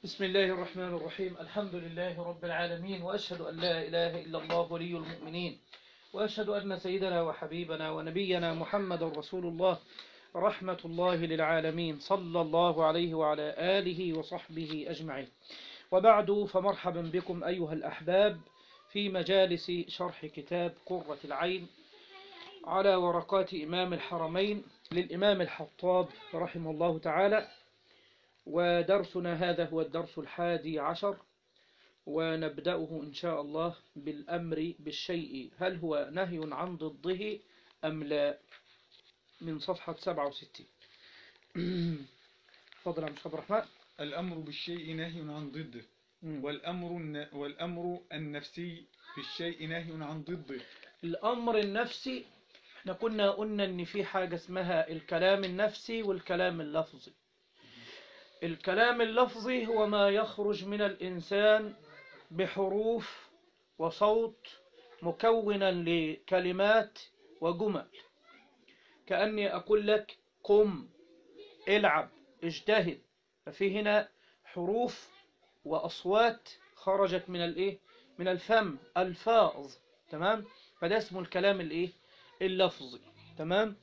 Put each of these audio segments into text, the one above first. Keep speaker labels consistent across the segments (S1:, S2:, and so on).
S1: بسم الله الرحمن الرحيم الحمد لله رب العالمين وأشهد أن لا إله إلا الله ولي المؤمنين وأشهد أن سيدنا وحبيبنا ونبينا محمد رسول الله رحمة الله للعالمين صلى الله عليه وعلى آله وصحبه أجمعين وبعد فمرحبا بكم أيها الأحباب في مجالس شرح كتاب قرة العين على ورقات إمام الحرمين للإمام الحطاب رحمه الله تعالى ودرسنا هذا هو الدرس الحادي عشر ونبدأه إن شاء الله بالأمر بالشيء هل هو نهي عن ضده أم لا من صفحة 67 تفضل يا مش عبد الرحمن
S2: الأمر بالشيء نهي عن ضده
S1: مم.
S2: والأمر الن- والأمر النفسي بالشيء نهي عن ضده
S1: الأمر النفسي احنا كنا قلنا ان في حاجة اسمها الكلام النفسي والكلام اللفظي الكلام اللفظي هو ما يخرج من الإنسان بحروف وصوت مكونا لكلمات وجمل كأني أقول لك قم العب اجتهد ففي هنا حروف وأصوات خرجت من الإيه من الفم ألفاظ تمام فده اسمه الكلام الإيه اللفظي تمام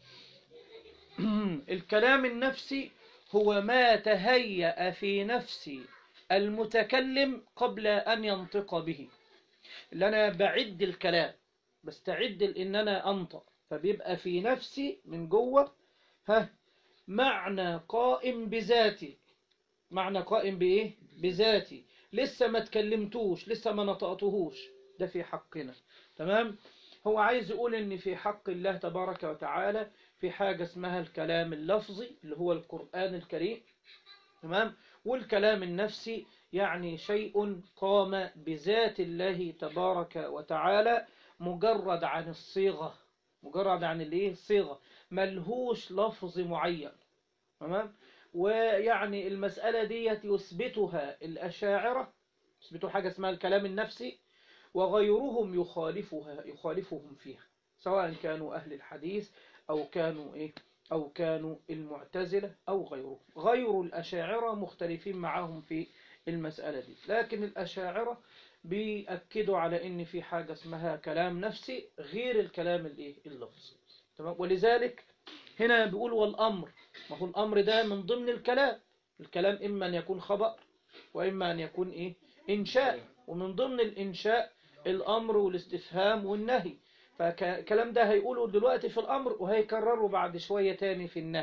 S1: الكلام النفسي هو ما تهيأ في نفس المتكلم قبل أن ينطق به اللي أنا بعد الكلام بستعد لأن أنا أنطق فبيبقى في نفسي من جوه ها معنى قائم بذاتي معنى قائم بإيه بذاتي لسه ما تكلمتوش لسه ما نطقتهوش ده في حقنا تمام هو عايز يقول ان في حق الله تبارك وتعالى في حاجة اسمها الكلام اللفظي اللي هو القرآن الكريم تمام والكلام النفسي يعني شيء قام بذات الله تبارك وتعالى مجرد عن الصيغة مجرد عن الايه الصيغة ملهوش لفظ معين تمام ويعني المسألة دي يثبتها الأشاعرة يثبتوا حاجة اسمها الكلام النفسي وغيرهم يخالفها يخالفهم فيها سواء كانوا أهل الحديث أو كانوا إيه أو كانوا المعتزلة أو غيرهم غير الأشاعرة مختلفين معهم في المسألة دي لكن الأشاعرة بيأكدوا على إن في حاجة اسمها كلام نفسي غير الكلام الإيه اللفظي تمام ولذلك هنا بيقول والأمر ما هو الأمر ده من ضمن الكلام الكلام إما أن يكون خبر وإما أن يكون إيه إنشاء ومن ضمن الإنشاء الأمر والاستفهام والنهي فالكلام ده هيقوله دلوقتي في الأمر وهيكرره بعد شوية تاني في النهي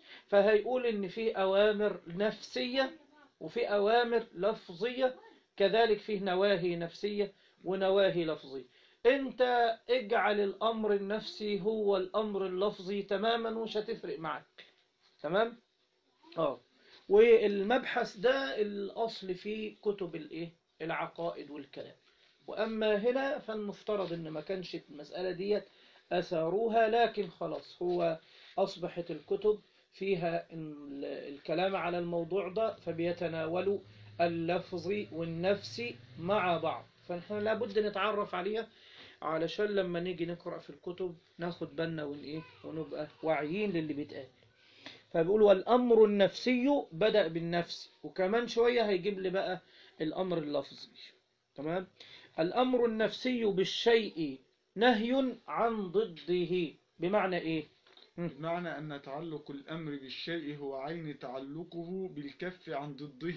S1: فهيقول إن في أوامر نفسية وفي أوامر لفظية كذلك فيه نواهي نفسية ونواهي لفظية انت اجعل الأمر النفسي هو الأمر اللفظي تماما ومش هتفرق معك تمام اه والمبحث ده الأصل في كتب الايه العقائد والكلام وأما هنا فالمفترض إن ما كانش المسألة ديت أثاروها لكن خلاص هو أصبحت الكتب فيها ال- الكلام على الموضوع ده فبيتناولوا اللفظي والنفسي مع بعض فنحن لابد نتعرف عليها علشان لما نيجي نقرأ في الكتب ناخد بالنا ون إيه ونبقى واعيين للي بيتقال فبيقول والأمر النفسي بدأ بالنفس وكمان شوية هيجيب لي بقى الأمر اللفظي تمام الأمر النفسي بالشيء نهي عن ضده بمعنى إيه
S2: بمعنى أن تعلق الأمر بالشيء هو عين تعلقه بالكف عن ضده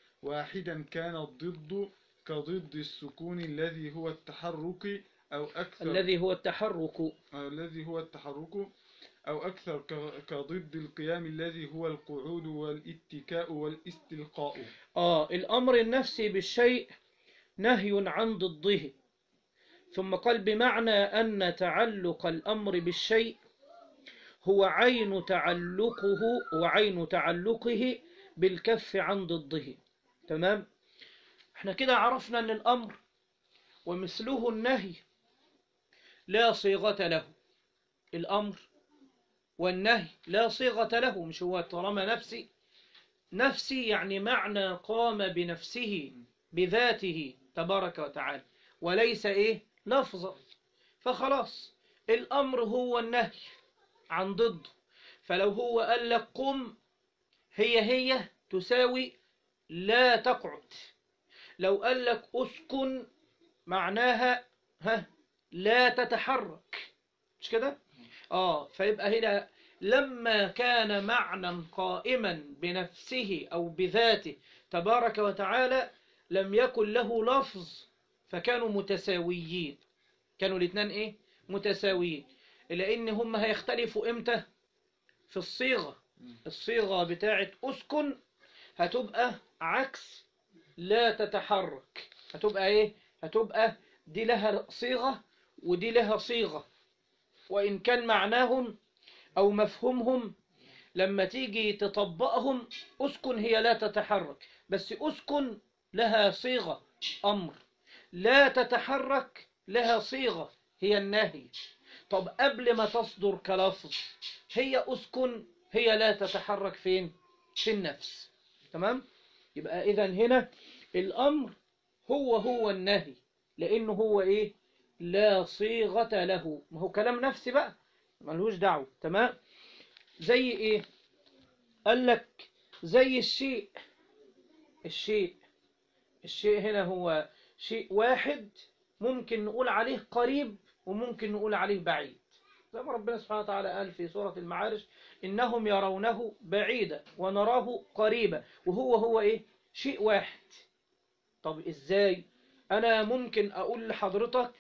S2: واحدا كان الضد كضد السكون الذي هو التحرك أو أكثر
S1: الذي هو التحرك
S2: أو الذي هو التحرك أو أكثر ك- كضد القيام الذي هو القعود والاتكاء والاستلقاء
S1: آه الأمر النفسي بالشيء نهي عن ضده ثم قال بمعنى أن تعلق الأمر بالشيء هو عين تعلقه وعين تعلقه بالكف عن ضده تمام احنا كده عرفنا أن الأمر ومثله النهي لا صيغة له الأمر والنهي لا صيغة له مش هو طالما نفسي نفسي يعني معنى قام بنفسه بذاته تبارك وتعالى وليس ايه لفظا فخلاص الامر هو النهي عن ضده فلو هو قال لك قم هي هي تساوي لا تقعد لو قال لك اسكن معناها ها لا تتحرك مش كده اه فيبقى هنا لما كان معنى قائما بنفسه او بذاته تبارك وتعالى لم يكن له لفظ فكانوا متساويين كانوا الاثنين ايه متساويين لان هم هيختلفوا امتى في الصيغة الصيغة بتاعت اسكن هتبقى عكس لا تتحرك هتبقى ايه هتبقى دي لها صيغة ودي لها صيغة وإن كان معناهم أو مفهومهم لما تيجي تطبقهم أسكن هي لا تتحرك بس أسكن لها صيغة أمر لا تتحرك لها صيغة هي النهي طب قبل ما تصدر كلفظ هي أسكن هي لا تتحرك فين في النفس تمام يبقى إذا هنا الأمر هو هو النهي لأنه هو إيه لا صيغة له ما هو كلام نفسي بقى ملهوش دعوة تمام زي إيه قال لك زي الشيء الشيء الشيء هنا هو شيء واحد ممكن نقول عليه قريب وممكن نقول عليه بعيد زي ما ربنا سبحانه وتعالى قال في سورة المعارج إنهم يرونه بعيدا ونراه قريبا وهو هو إيه شيء واحد طب إزاي أنا ممكن أقول لحضرتك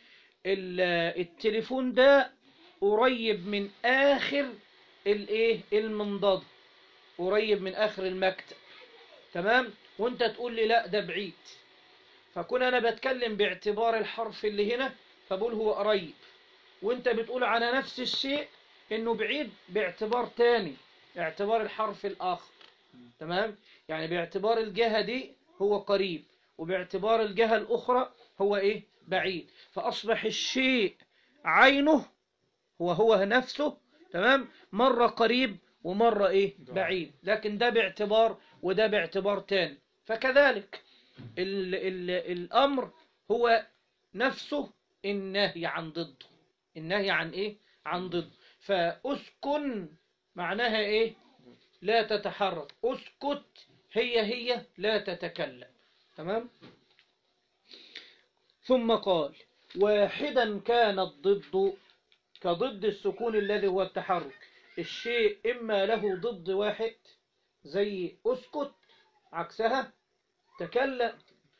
S1: التليفون ده قريب من آخر الإيه المنضد قريب من آخر المكتب تمام وانت تقول لي لا ده بعيد فكون أنا بتكلم باعتبار الحرف اللي هنا فبقول هو قريب وانت بتقول على نفس الشيء انه بعيد باعتبار تاني اعتبار الحرف الآخر تمام يعني باعتبار الجهة دي هو قريب وباعتبار الجهة الأخرى هو إيه بعيد فأصبح الشيء عينه هو هو نفسه تمام مرة قريب ومرة إيه بعيد لكن ده باعتبار وده باعتبار تاني فكذلك ال ال الأمر هو نفسه النهي عن ضده النهي عن إيه عن ضده فأسكن معناها إيه لا تتحرك اسكت هي هي لا تتكلم تمام ثم قال واحدا كان الضد كضد السكون الذي هو التحرك الشيء إما له ضد واحد زي اسكت عكسها تكلم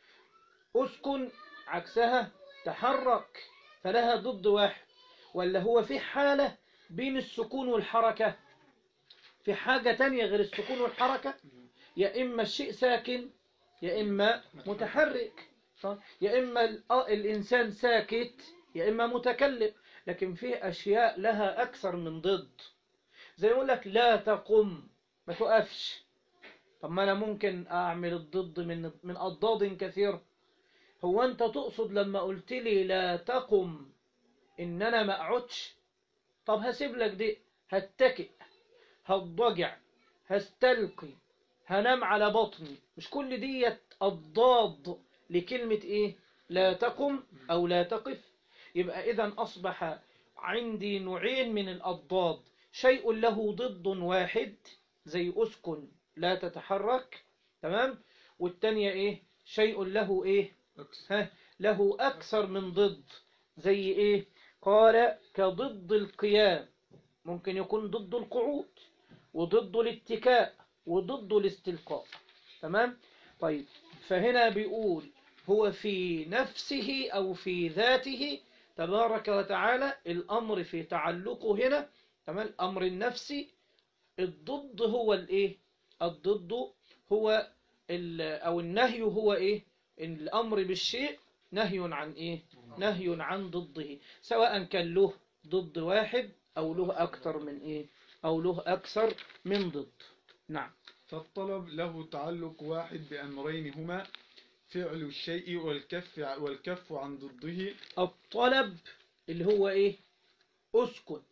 S1: اسكن عكسها تحرك فلها ضد واحد ولا هو في حالة بين السكون والحركة في حاجة تانية غير السكون والحركة يا إما الشيء ساكن يا إما متحرك صح؟ يا إما الإنسان ساكت يا إما متكلم لكن في أشياء لها أكثر من ضد زي يقول لك لا تقم ما تقفش طب ما أنا ممكن أعمل الضد من من أضداد كثير هو أنت تقصد لما قلت لي لا تقم إن أنا ما أقعدش طب هسيب لك دي هتكئ هتضجع هستلقي هنام على بطني مش كل ديت أضداد لكلمة إيه لا تقم أو لا تقف يبقى إذا أصبح عندي نوعين من الأضداد شيء له ضد واحد زي أسكن لا تتحرك تمام والتانية إيه شيء له إيه ها له أكثر من ضد زي إيه قال كضد القيام ممكن يكون ضد القعود وضد الاتكاء وضد الاستلقاء تمام طيب فهنا بيقول هو في نفسه أو في ذاته تبارك وتعالى الأمر في تعلقه هنا تمام الأمر النفسي الضد هو الإيه الضد هو أو النهي هو إيه الأمر بالشيء نهي عن إيه نهي عن ضده سواء كان له ضد واحد أو له أكثر من إيه أو له أكثر من ضد نعم
S2: فالطلب له تعلق واحد بأمرين هما فعل الشيء والكف والكف عن ضده
S1: الطلب اللي هو إيه أسكن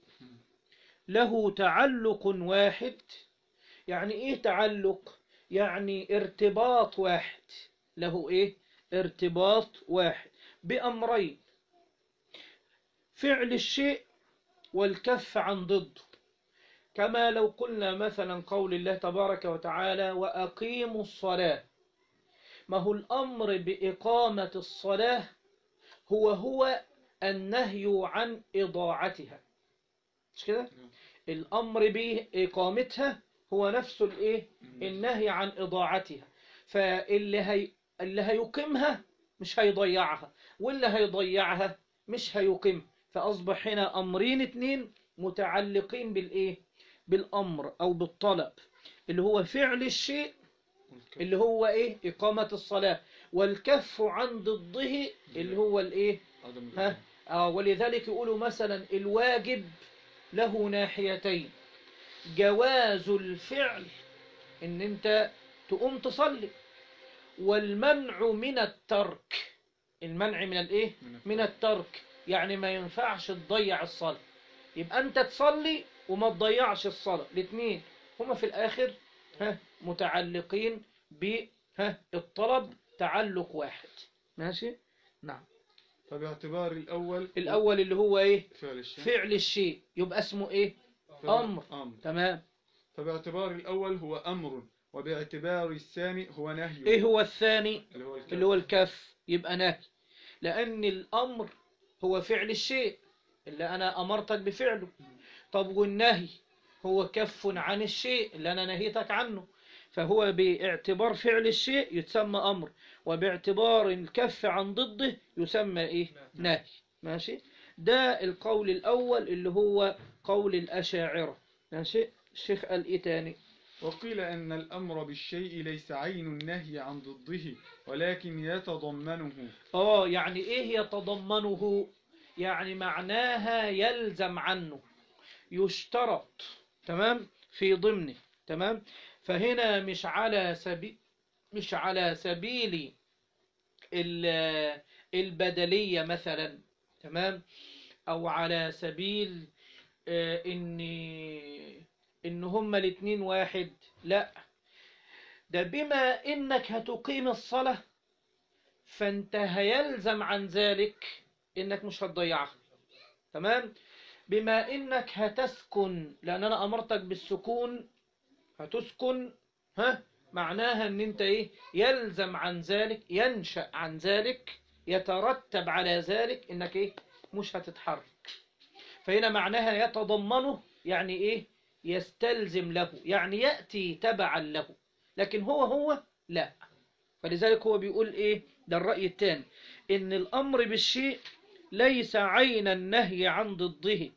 S1: له تعلق واحد يعني إيه تعلق يعني ارتباط واحد له إيه ارتباط واحد بأمرين فعل الشيء والكف عن ضده كما لو قلنا مثلا قول الله تبارك وتعالى وأقيموا الصلاة ما هو الأمر بإقامة الصلاة هو هو النهي عن إضاعتها مش كده الأمر بإقامتها هو نفس الإيه النهي عن إضاعتها فاللي هي اللي هيقيمها مش هيضيعها واللي هيضيعها مش هيقيم فأصبح هنا أمرين اتنين متعلقين بالإيه بالأمر أو بالطلب اللي هو فعل الشيء اللي هو إيه إقامة الصلاة والكف عن ضده اللي هو الإيه
S2: عدم
S1: ها آه ولذلك يقولوا مثلا الواجب له ناحيتين جواز الفعل ان انت تقوم تصلي والمنع من الترك المنع من الايه من الترك يعني ما ينفعش تضيع الصلاة يبقى انت تصلي وما تضيعش الصلاة الاثنين هما في الاخر ها متعلقين ب ها الطلب تعلق واحد ماشي نعم
S2: فباعتبار الأول
S1: الاول اللي هو ايه
S2: فعل الشيء
S1: فعل الشيء يبقى اسمه ايه
S2: فبع-
S1: أمر.
S2: أمر
S1: تمام
S2: فباعتبار الأول هو أمر وباعتبار الثاني هو نهي
S1: ايه هو الثاني
S2: اللي هو الكلام.
S1: اللي هو الكف يبقى نهي لأن الأمر هو فعل الشيء اللي أنا أمرتك بفعله طب والنهي هو كف عن الشيء اللي أنا نهيتك عنه فهو باعتبار فعل الشيء يتسمى أمر وباعتبار الكف عن ضده يسمى إيه نهي ماشي ده القول الأول اللي هو قول الأشاعرة ماشي الشيخ قال إيه تاني
S2: وقيل أن الأمر بالشيء ليس عين النهي عن ضده ولكن يتضمنه
S1: آه يعني إيه يتضمنه يعني معناها يلزم عنه يشترط تمام في ضمنه تمام فهنا مش على سبيل مش على سبيل ال- البدلية مثلا تمام أو على سبيل آه، إن إن هما الاتنين واحد لا ده بما إنك هتقيم الصلاة فانت هيلزم عن ذلك انك مش هتضيعها تمام بما انك هتسكن لان انا امرتك بالسكون هتسكن ها معناها ان انت ايه يلزم عن ذلك ينشأ عن ذلك يترتب على ذلك انك ايه مش هتتحرك فهنا معناها يتضمنه يعني ايه يستلزم له يعني يأتي تبعا له لكن هو هو لا فلذلك هو بيقول ايه ده الرأي الثاني ان الامر بالشيء ليس عين النهي عن ضده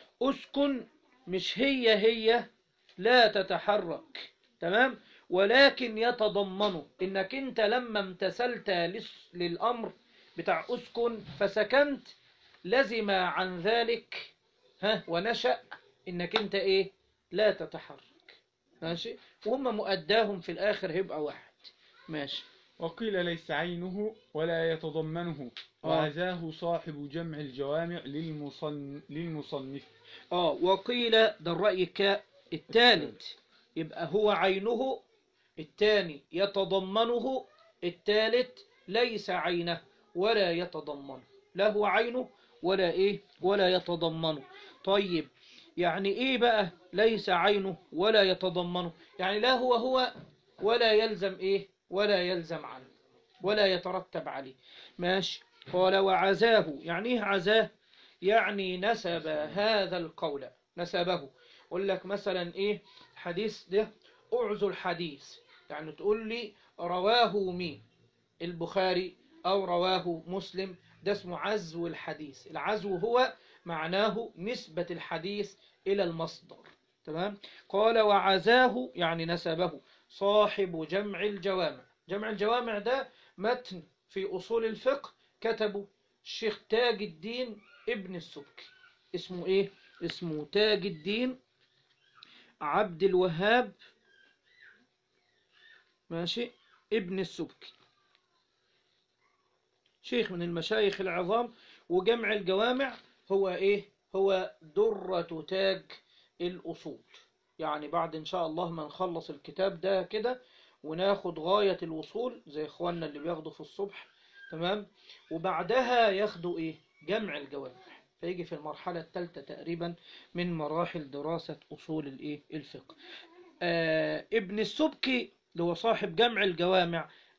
S1: اسكن مش هي هي لا تتحرك تمام ولكن يتضمنه انك انت لما امتثلت لس- للامر بتاع اسكن فسكنت لزم عن ذلك ها ونشأ انك انت ايه لا تتحرك ماشي وهم مؤداهم في الاخر هيبقى واحد ماشي
S2: وقيل ليس عينه ولا يتضمنه
S1: آه.
S2: وعزاه صاحب جمع الجوامع للمصن... للمصنف
S1: اه وقيل ده الرأي ك- الثالث يبقى هو عينه الثاني يتضمنه الثالث ليس عينه ولا يتضمنه لا هو عينه ولا ايه ولا يتضمنه طيب يعني ايه بقى ليس عينه ولا يتضمنه يعني لا هو هو ولا يلزم ايه ولا يلزم عنه ولا يترتب عليه ماشي قال وعزاه يعني ايه عزاه يعني نسب هذا القول نسبه يقول لك مثلا ايه حديث ده اعزو الحديث يعني تقول لي رواه مين البخاري او رواه مسلم ده اسمه عزو الحديث العزو هو معناه نسبة الحديث الى المصدر تمام قال وعزاه يعني نسبه صاحب جمع الجوامع جمع الجوامع ده متن في أصول الفقه كتبه الشيخ تاج الدين ابن السبكي اسمه ايه اسمه تاج الدين عبد الوهاب ماشي ابن السبكي شيخ من المشايخ العظام وجمع الجوامع هو ايه هو درة تاج الأصول يعني بعد إن شاء الله ما نخلص الكتاب ده كده وناخد غاية الوصول زي إخواننا اللي بياخدوا في الصبح تمام وبعدها ياخدوا إيه جمع الجوامع فيجي في المرحلة الثالثة تقريبا من مراحل دراسة أصول الإيه الفقه آه ابن السبكي اللي هو صاحب جمع الجوامع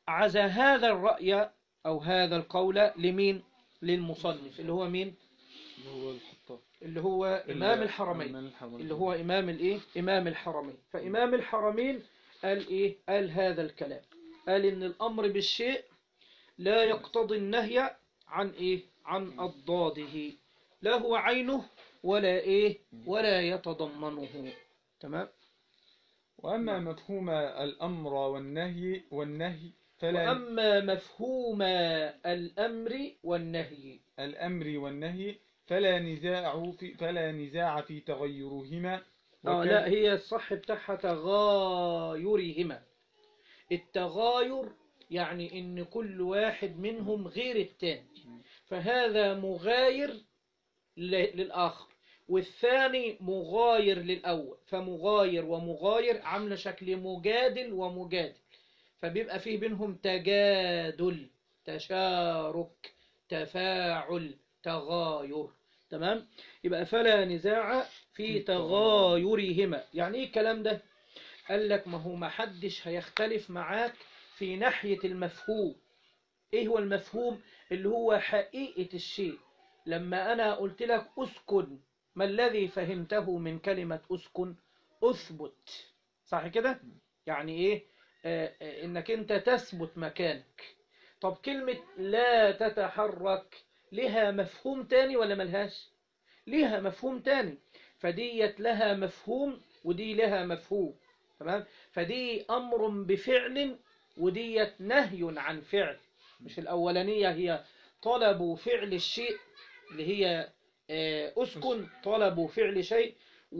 S1: عزى هذا الرأي أو هذا القول لمين للمصنف اللي هو مين
S2: اللي هو الحطاب
S1: اللي هو إمام الحرمين
S2: إمام الحرمين.
S1: اللي هو إمام الإيه إمام الحرمين فإمام الحرمين قال إيه قال هذا الكلام قال إن الأمر بالشيء لا يقتضي النهي عن إيه عن أضداده لا هو عينه ولا إيه ولا يتضمنه تمام
S2: وأما مفهوم الأمر والنهي والنهي فلا
S1: وأما مفهوم الأمر والنهي
S2: الأمر والنهي فلا نزاع في فلا نزاع في تغيرهما
S1: آه
S2: وكان-
S1: لا هي الصح بتاعها تغايرهما التغاير يعني ان كل واحد منهم غير التاني فهذا مغاير ل- للآخر والثاني مغاير للأول فمغاير ومغاير عاملة شكل مجادل ومجادل فبيبقى فيه بينهم تجادل تشارك تفاعل تغاير تمام يبقى فلا نزاع في تغايرهما يعني ايه الكلام ده قال لك ما هو ما حدش هيختلف معاك في ناحية المفهوم ايه هو المفهوم اللي هو حقيقة الشيء لما انا قلت لك اسكن ما الذي فهمته من كلمة اسكن اثبت صح كده يعني ايه آه آه انك انت تثبت مكانك طب كلمة لا تتحرك لها مفهوم تاني ولا ملهاش لها مفهوم تاني فديت لها مفهوم ودي لها مفهوم تمام فدي امر بفعل وديت نهي عن فعل مش الاولانيه هي طلب فعل الشيء اللي هي آه، اسكن طلب فعل شيء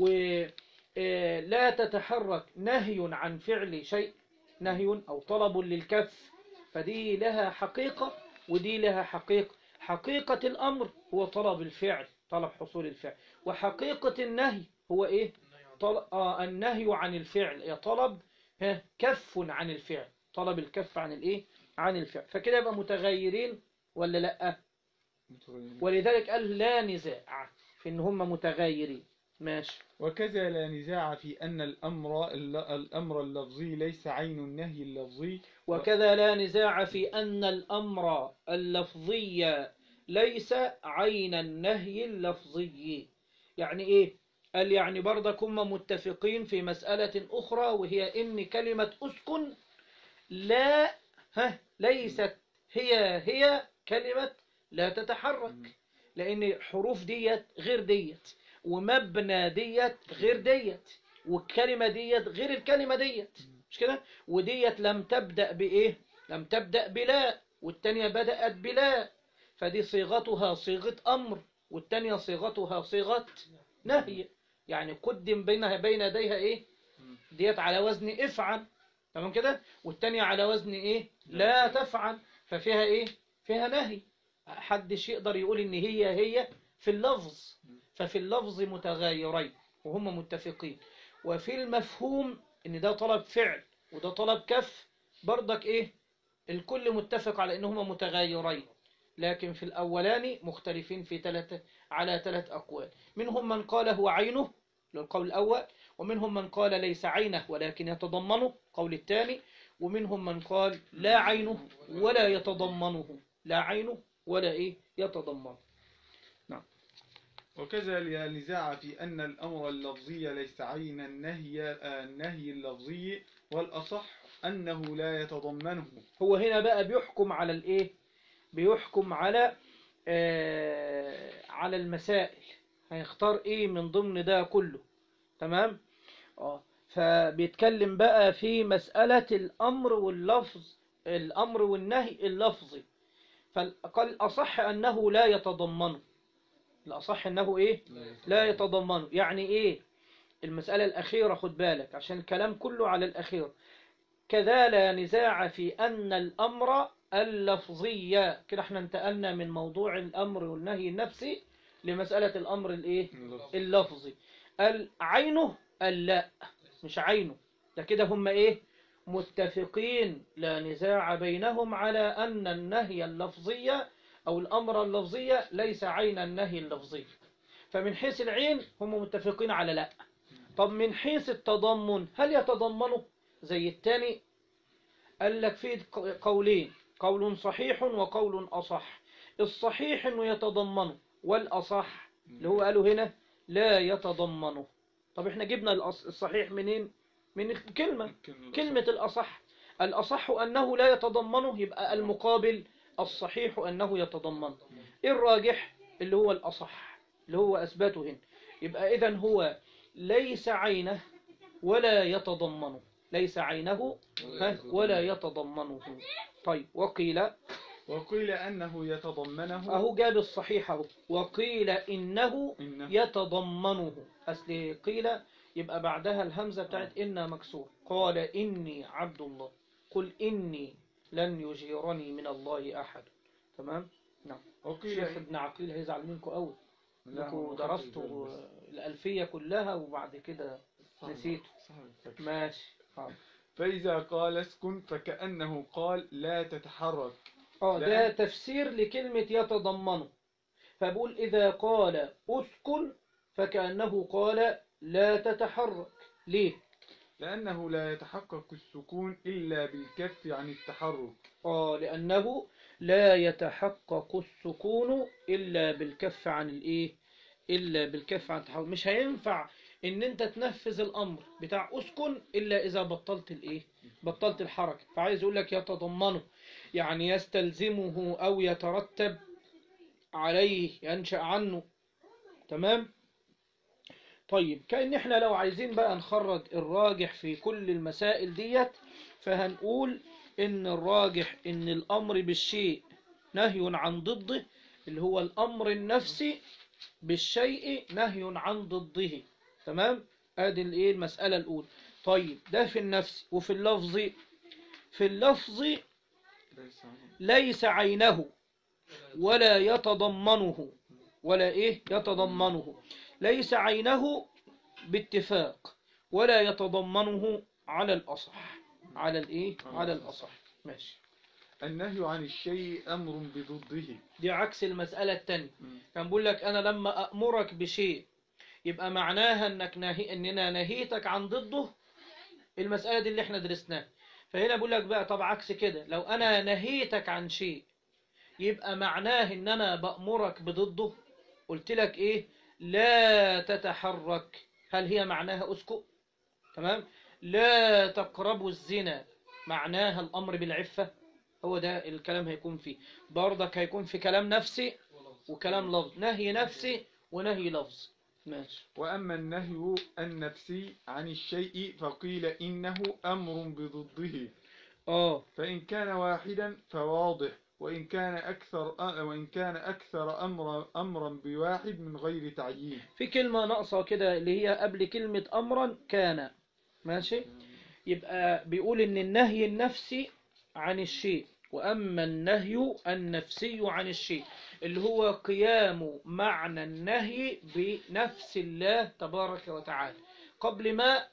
S1: ولا تتحرك نهي عن فعل شيء نهي او طلب للكف فدي لها حقيقه ودي لها حقيقه حقيقه الامر هو طلب الفعل طلب حصول الفعل وحقيقه النهي هو ايه طل... آه النهي عن الفعل يا طلب ها كف عن الفعل طلب الكف عن الايه عن الفعل فكده يبقى متغيرين ولا لا ولذلك قال لا نزاع في ان هم متغيرين ماشي
S2: وكذا لا نزاع في أن الأمر الأمر اللفظي ليس عين النهي اللفظي
S1: وكذا لا نزاع في أن الأمر اللفظي ليس عين النهي اللفظي يعني إيه؟ قال يعني برضك هم متفقين في مسألة أخرى وهي إن كلمة أسكن لا ها ليست هي هي كلمة لا تتحرك لأن حروف ديت غير ديت ومبنى ديت غير ديت والكلمة ديت غير الكلمة ديت مش كده وديت لم تبدأ بإيه لم تبدأ بلا والتانية بدأت بلا فدي صيغتها صيغة أمر والتانية صيغتها صيغة نهي يعني قدم بينها بين يديها إيه ديت على وزن افعل تمام كده والتانية على وزن إيه لا تفعل ففيها إيه فيها نهي حدش يقدر يقول إن هي هي في اللفظ ففي اللفظ متغايرين وهم متفقين وفي المفهوم ان ده طلب فعل وده طلب كف برضك ايه الكل متفق على انهما متغايرين لكن في الاولاني مختلفين في ثلاثة على ثلاث اقوال منهم من قال هو عينه للقول الاول ومنهم من قال ليس عينه ولكن يتضمنه قول الثاني ومنهم من قال لا عينه ولا يتضمنه لا عينه ولا ايه يتضمنه
S2: وكذا لا نزاع في أن الأمر اللفظي ليس عين النهي آه، النهي اللفظي والأصح أنه لا يتضمنه
S1: هو هنا بقى بيحكم على الايه بيحكم على آه على المسائل هيختار ايه من ضمن ده كله تمام اه فبيتكلم بقى في مسألة الأمر واللفظ الأمر والنهي اللفظي فقال أصح أنه لا يتضمنه الأصح أنه إيه لا يتضمنه يعني إيه المسألة الأخيرة خد بالك عشان الكلام كله على الأخير كذا لا نزاع في أن الأمر اللفظية كده احنا انتقلنا من موضوع الأمر والنهي النفسي لمسألة الأمر الإيه اللفظي قال عينه قال لا مش عينه ده كده هم إيه متفقين لا نزاع بينهم على أن النهي اللفظية أو الأمر اللفظية ليس عين النهي اللفظي فمن حيث العين هم متفقين على لا طب من حيث التضمن هل يتضمنه زي التاني قال لك في ق- قولين قول صحيح وقول أصح الصحيح انه يتضمنه والأصح اللي هو قاله هنا لا يتضمنه طب احنا جبنا الأص- الصحيح منين من كلمة كلمة الأصح الأصح أنه لا يتضمنه يبقى المقابل الصحيح أنه يتضمنه الراجح اللي هو الأصح اللي هو أثبته هنا يبقى إذن هو ليس عينه ولا يتضمنه ليس عينه ها، ولا يتضمنه طيب وقيل
S2: وقيل أنه يتضمنه
S1: أهو جاب الصحيح أهو وقيل إنه
S2: إنه
S1: يتضمنه أصل قيل يبقى بعدها الهمزة بتاعت إنا مكسور قال إني عبد الله قل إني لن يجيرني من الله أحد تمام
S2: وقيل
S1: الشيخ ابن عقيل هيزعل منكم قوي
S2: لا،
S1: انكم
S2: هو
S1: درستوا
S2: خطأ
S1: الألفية كلها وبعد كده
S2: صح.
S1: نسيته
S2: صح.
S1: ماشي حاضر.
S2: فإذا قال اسكن فكأنه قال لا تتحرك
S1: اه ده
S2: لأن-
S1: تفسير لكلمة يتضمنه فبقول إذا قال أسكن فكأنه قال لا تتحرك ليه؟
S2: لأنه لا يتحقق السكون إلا بالكف عن التحرك
S1: آه لأنه لا يتحقق السكون إلا بالكف عن الإيه؟ إلا بالكف عن التحرك مش هينفع إن أنت تنفذ الأمر بتاع أسكن إلا إذا بطلت الإيه؟ بطلت الحركة فعايز يقول لك يتضمنه يعني يستلزمه أو يترتب عليه ينشأ عنه تمام؟ طيب كأن احنا لو عايزين بقى نخرج الراجح في كل المسائل ديت فهنقول ان الراجح ان الامر بالشيء نهي عن ضده اللي هو الامر النفسي بالشيء نهي عن ضده تمام ادي الايه المسألة الاولى طيب ده في النفس وفي اللفظ في اللفظ
S2: ليس
S1: ليس عينه ولا يتضمنه ولا ايه يتضمنه ليس عينه باتفاق ولا يتضمنه على الأصح على الايه على الأصح ماشي
S2: النهي عن الشيء أمر بضده
S1: دي عكس المسألة التانية كان بقول لك أنا لما أأمرك بشيء يبقى معناها أنك نهي أننا نهيتك عن ضده المسألة دي اللي احنا درسناها فهنا بقول لك بقى طب عكس كده لو أنا نهيتك عن شيء يبقى معناه أن أنا بأمرك بضده قلت لك إيه لا تتحرك هل هي معناها أسكت تمام لا تقربوا الزنا معناها الأمر بالعفة هو ده الكلام هيكون فيه برضك هيكون في كلام نفسي وكلام لفظ نهي نفسي ونهي لفظ ماشي
S2: وأما النهي النفسي عن الشيء فقيل إنه أمر بضده
S1: اه
S2: فإن كان واحدا فواضح وإن كان أكثر وإن كان أكثر أمر أمرا بواحد من غير تعيين
S1: في كلمة ناقصة كده اللي هي قبل كلمة أمرا كان ماشي يبقى بيقول إن النهي النفسي عن الشيء وأما النهي النفسي عن الشيء اللي هو قيام معنى النهي بنفس الله تبارك وتعالى قبل ما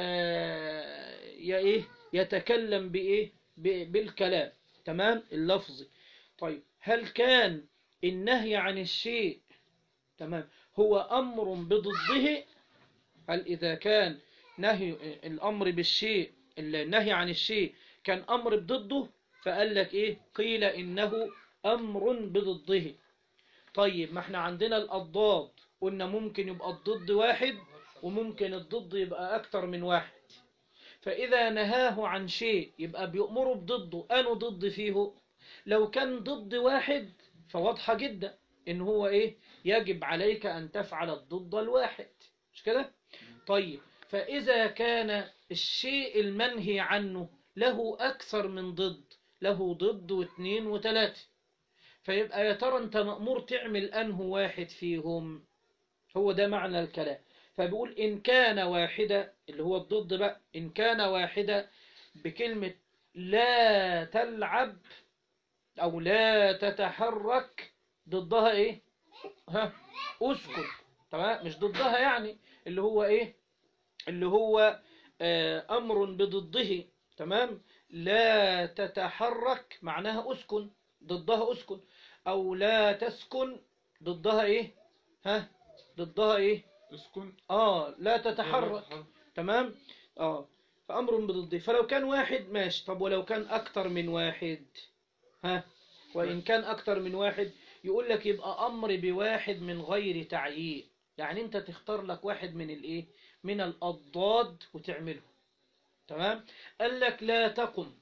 S1: آه يا إيه يتكلم بإيه ب- بالكلام تمام اللفظي طيب هل كان النهي عن الشيء تمام هو أمر بضده هل إذا كان نهي الأمر بالشيء النهي عن الشيء كان أمر بضده فقال لك إيه قيل إنه أمر بضده طيب ما احنا عندنا الأضداد قلنا ممكن يبقى الضد واحد وممكن الضد يبقى أكتر من واحد فإذا نهاه عن شيء يبقى بيأمره بضده أنه ضد فيه لو كان ضد واحد فواضحة جدا إن هو إيه يجب عليك أن تفعل الضد الواحد مش كده طيب فإذا كان الشيء المنهي عنه له أكثر من ضد له ضد واثنين وثلاثة فيبقى يا ترى أنت مأمور تعمل أنه واحد فيهم هو ده معنى الكلام فبيقول إن كان واحدة اللي هو الضد بقى إن كان واحدة بكلمة لا تلعب أو لا تتحرك ضدها إيه ها أسكت تمام مش ضدها يعني اللي هو إيه اللي هو آه، أمر بضده تمام لا تتحرك معناها أسكن ضدها أسكن أو لا تسكن ضدها إيه ها ضدها إيه
S2: اسكن
S1: آه لا تتحرك تمام اه فأمر بضده فلو كان واحد ماشي طب ولو كان أكتر من واحد ها وإن كان أكتر من واحد يقول لك يبقى أمر بواحد من غير تعيين يعني أنت تختار لك واحد من الإيه من الأضداد وتعمله تمام قال لك لا تقم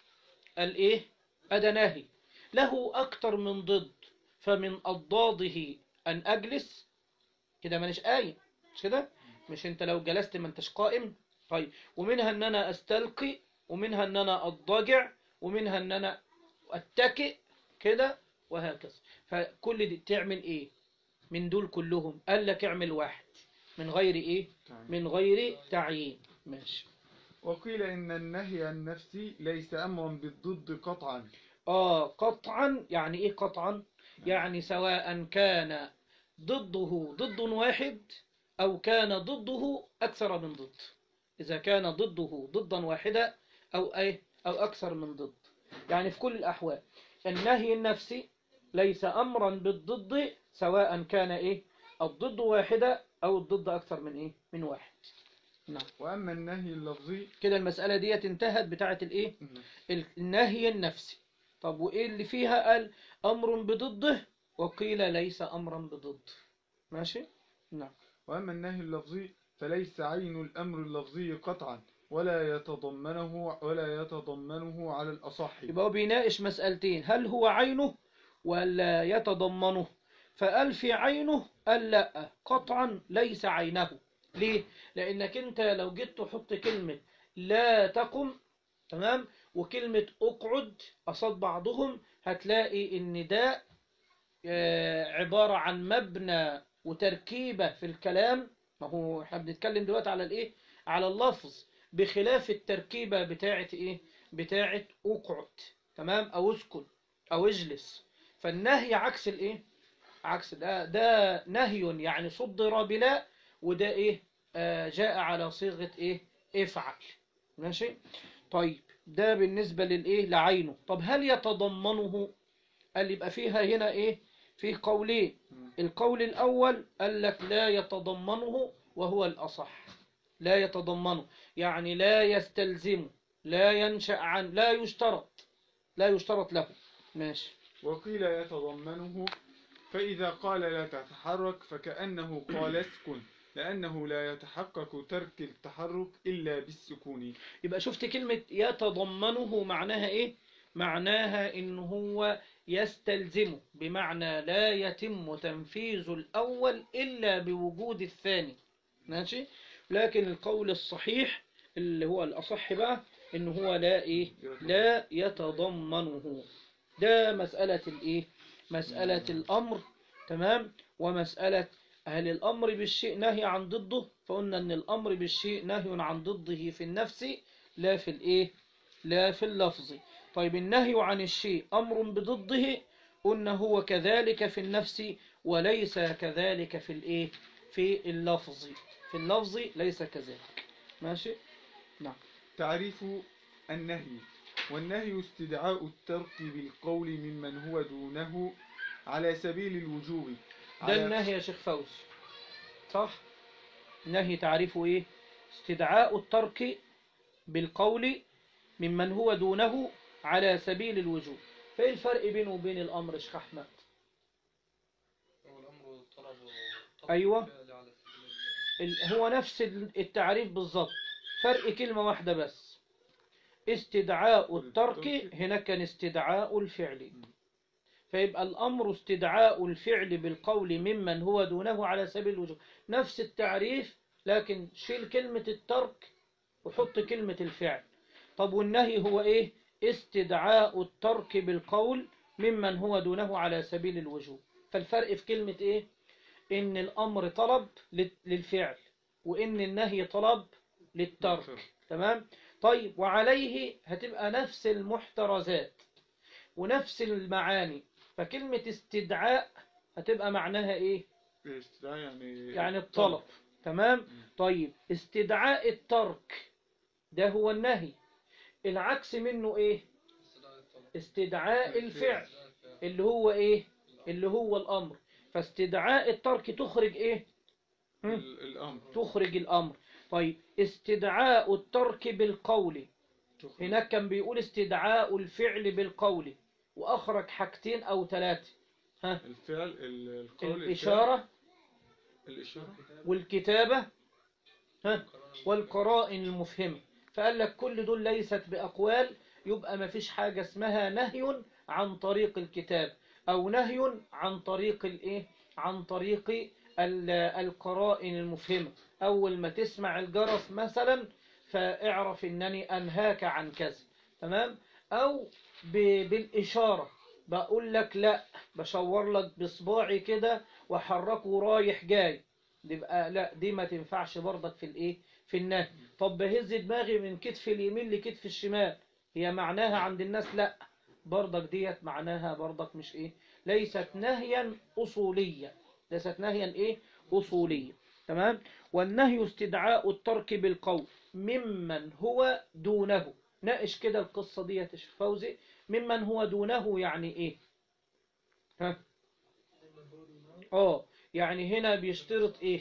S1: الإيه أدا ناهي له أكتر من ضد فمن أضداده أن أجلس كده مانيش قايم مش كده مش أنت لو جلست ما أنتش قائم طيب ومنها أن أنا أستلقي ومنها أن أنا أضجع ومنها أن أنا أتكئ كده وهكذا فكل دي تعمل إيه من دول كلهم قال لك اعمل واحد من غير إيه من غير تعيين ماشي
S2: وقيل إن النهي النفسي ليس أمرا بالضد قطعا
S1: آه قطعا يعني إيه قطعا يعني سواء كان ضده ضد واحد أو كان ضده أكثر من ضد إذا كان ضده ضدا واحدا أو أي أو أكثر من ضد يعني في كل الأحوال النهي النفسي ليس أمرا بالضد سواء كان إيه الضد واحدة أو الضد أكثر من إيه من واحد نعم
S2: وأما النهي اللفظي
S1: كده المسألة دي انتهت بتاعة الإيه النهي النفسي طب وإيه اللي فيها قال أمر بضده وقيل ليس أمرا بضد ماشي نعم
S2: وأما النهي اللفظي فليس عين الأمر اللفظي قطعا ولا يتضمنه ولا يتضمنه على الأصح
S1: يبقى هو بيناقش مسألتين هل هو عينه ولا يتضمنه فقال في عينه قال لا قطعا ليس عينه ليه لأنك أنت لو جيت تحط كلمة لا تقم تمام وكلمة اقعد قصاد بعضهم هتلاقي ان ده آه، عبارة عن مبنى وتركيبة في الكلام ما هو احنا بنتكلم دلوقتي على الايه على اللفظ بخلاف التركيبة بتاعة ايه بتاعة اقعد تمام او اسكن او اجلس فالنهي عكس الايه عكس ده ده نهي يعني صدر بلا وده ايه آه جاء على صيغة ايه افعل ماشي طيب ده بالنسبة للايه لعينه طب هل يتضمنه قال يبقى فيها هنا ايه فيه قولين القول الأول قال لك لا يتضمنه وهو الأصح لا يتضمنه يعني لا يستلزمه لا ينشأ عن لا يشترط لا يشترط له ماشي
S2: وقيل يتضمنه فإذا قال لا تتحرك فكأنه قال اسكن لأنه لا يتحقق ترك التحرك إلا بالسكون
S1: يبقى شفت كلمة يتضمنه معناها ايه معناها ان هو يستلزمه بمعنى لا يتم تنفيذ الأول إلا بوجود الثاني ماشي لكن القول الصحيح اللي هو الأصح بقى إن هو لا إيه لا يتضمنه ده مسألة الإيه مسألة الأمر تمام ومسألة هل الأمر بالشيء نهي عن ضده فقلنا أن الأمر بالشيء نهي عن ضده في النفس لا في الإيه لا في اللفظ طيب النهي عن الشيء أمر بضده قلنا هو كذلك في النفس وليس كذلك في الإيه في اللفظ في اللفظ ليس كذلك ماشي نعم
S2: تعريف النهي والنهي استدعاء الترك بالقول ممن هو دونه على سبيل الوجوب
S1: ده
S2: على-
S1: النهي يا شيخ فوز صح نهي تعريفه ايه استدعاء الترك بالقول ممن هو دونه على سبيل الوجوب فايه الفرق بينه وبين الامر يا شيخ احمد
S3: هو الأمر طلب
S1: أيوة.
S3: فعل على سبيل
S1: ال- هو نفس التعريف بالظبط فرق كلمة واحدة بس استدعاء الترك هنا كان استدعاء الفعل فيبقى الأمر استدعاء الفعل بالقول ممن هو دونه على سبيل الوجوب نفس التعريف لكن شيل كلمة الترك وحط كلمة الفعل طب والنهي هو إيه استدعاء الترك بالقول ممن هو دونه على سبيل الوجوب فالفرق في كلمة إيه إن الأمر طلب لل- للفعل وإن النهي طلب للترك تمام طيب وعليه هتبقى نفس المحترزات ونفس المعاني فكلمة استدعاء هتبقى معناها ايه
S2: استدعاء يعني
S1: يعني الطلب تمام طيب استدعاء الترك ده هو النهي العكس منه ايه
S3: استدعاء الطلب
S1: استدعاء الفعل
S3: استدعاء الفعل.
S1: اللي هو ايه اللي هو الامر فاستدعاء الترك تخرج ايه هم؟
S2: ال- الأمر
S1: تخرج الأمر طيب استدعاء الترك بالقول
S2: شكراً.
S1: هناك كان بيقول استدعاء الفعل بالقول وأخرج حاجتين أو ثلاثة ها
S2: الفعل ال- القول
S1: الإشارة
S2: الفعل، الإشارة
S1: والكتابة ها والقرائن المفهمة فقال لك كل دول ليست بأقوال يبقى ما فيش حاجة اسمها نهي عن طريق الكتاب أو نهي عن طريق الإيه عن طريق ال- القرائن المفهمة أول ما تسمع الجرس مثلا فاعرف أنني أنهاك عن كذا تمام أو ب- بالإشارة بقول لك لا بشاور لك بصباعي كده وحركه رايح جاي دي بقى لا دي ما تنفعش برضك في الايه في النهي طب بهز دماغي من كتف اليمين لكتف الشمال هي معناها عند الناس لا برضك ديت معناها برضك مش ايه ليست نهيا اصوليا ليست نهيا ايه اصوليا تمام والنهي استدعاء الترك بالقول ممن هو دونه ناقش كده القصة ديت يا شيخ فوزي ممن هو دونه يعني ايه ها اه يعني هنا بيشترط ايه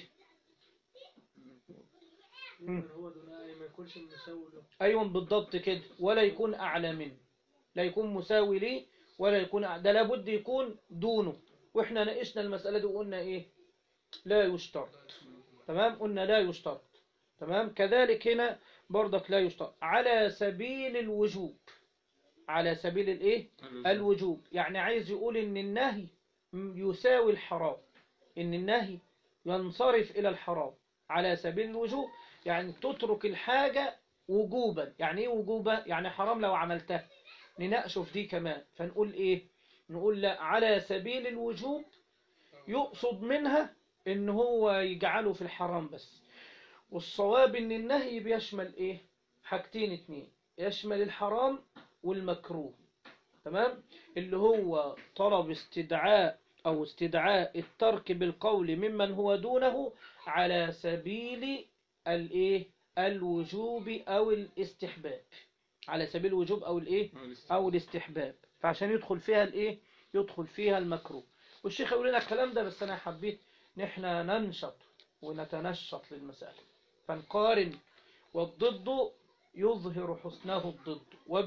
S4: ممن هو دون أي ما يكونش مساوي له
S1: ايوه بالضبط كده ولا يكون اعلى منه لا يكون مساوي ليه ولا يكون أع- ده لابد يكون دونه واحنا ناقشنا المسألة دي وقلنا ايه لا يشترط تمام قلنا لا يشترط تمام كذلك هنا برضك لا يشترط على سبيل الوجوب على سبيل الايه الوجوب يعني عايز يقول ان النهي م- يساوي الحرام ان النهي ينصرف الى الحرام على سبيل الوجوب يعني تترك الحاجة وجوبا يعني ايه وجوبا يعني حرام لو عملتها نناقشه في دي كمان فنقول ايه نقول لا على سبيل الوجوب يقصد منها ان هو يجعله في الحرام بس والصواب ان النهي بيشمل ايه حاجتين اتنين يشمل الحرام والمكروه تمام اللي هو طلب استدعاء او استدعاء الترك بالقول ممن هو دونه على سبيل الايه الوجوب او الاستحباب على سبيل الوجوب او الايه او الاستحباب فعشان يدخل فيها الايه يدخل فيها المكروه والشيخ يقول لنا الكلام ده بس انا حبيت ان احنا ننشط ونتنشط للمسألة فنقارن والضد يظهر حسنه الضد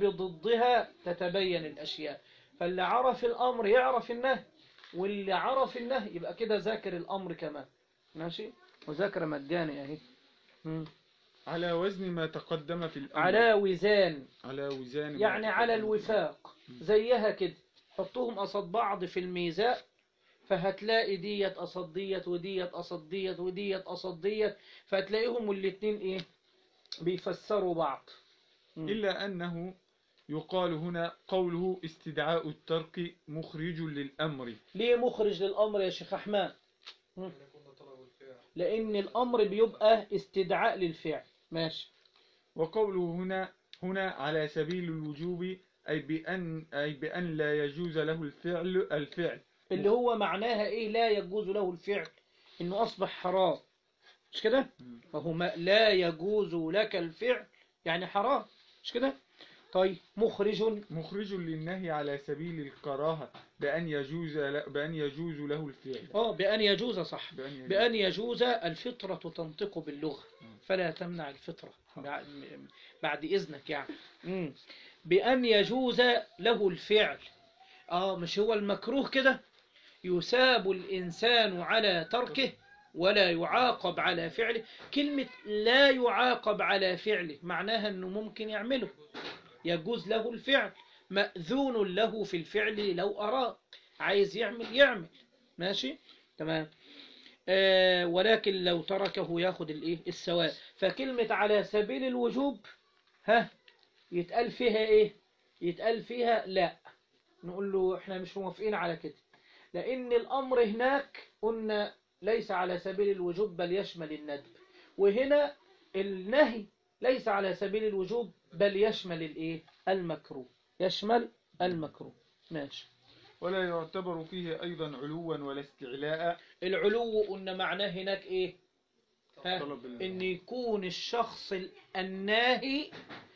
S1: وبضدها تتبين الأشياء فاللي عرف الأمر يعرف النهي واللي عرف النهي يبقى كده ذاكر الأمر كمان ماشي وذاكر مجاني اهي مم.
S2: على وزن ما تقدم في الأمر
S1: على وزان
S2: على وزان ما
S1: يعني على
S2: تقدم.
S1: الوفاق زيها كده حطوهم قصاد بعض في الميزان فهتلاقي ديت قصاد ديت وديت قصاد ديت وديت قصاد ديت فهتلاقيهم الاتنين ايه بيفسروا بعض مم.
S2: إلا أنه يقال هنا قوله استدعاء الترك مخرج للأمر
S1: ليه مخرج للأمر يا شيخ أحمد
S3: أن يكون طلب الفعل
S1: لأن الأمر بيبقى استدعاء للفعل ماشي
S2: وقوله هنا هنا على سبيل الوجوب أي بأن أي بأن لا يجوز له الفعل الفعل
S1: اللي هو معناها ايه لا يجوز له الفعل انه اصبح حرام مش كده
S2: مم.
S1: فهو ما لا يجوز لك الفعل يعني حرام مش كده طيب مخرج
S2: مخرج للنهي على سبيل الكراهة بأن يجوز ل- بأن يجوز له الفعل
S1: اه بأن يجوز صح
S2: بأن يجوز.
S1: بأن يجوز الفطرة تنطق باللغة
S2: مم.
S1: فلا تمنع الفطرة بعد, بعد إذنك يعني مم. بأن يجوز له الفعل اه مش هو المكروه كده يساب الإنسان على تركه ولا يعاقب على فعله كلمة لا يعاقب على فعله معناها أنه ممكن يعمله يجوز له الفعل مأذون له في الفعل لو أراد عايز يعمل يعمل ماشي تمام آه ولكن لو تركه ياخد الايه السواء فكلمة على سبيل الوجوب ها يتقال فيها ايه يتقال فيها لا نقول له احنا مش موافقين على كده لان الامر هناك قلنا ليس على سبيل الوجوب بل يشمل الندب وهنا النهي ليس على سبيل الوجوب بل يشمل الايه المكروه يشمل المكروه ماشي
S2: ولا يعتبر فيه أيضا علوا ولا استعلاء
S1: العلو قلنا معناه هناك ايه ها؟
S2: طلب ال-
S1: ان يكون الشخص ال- الناهي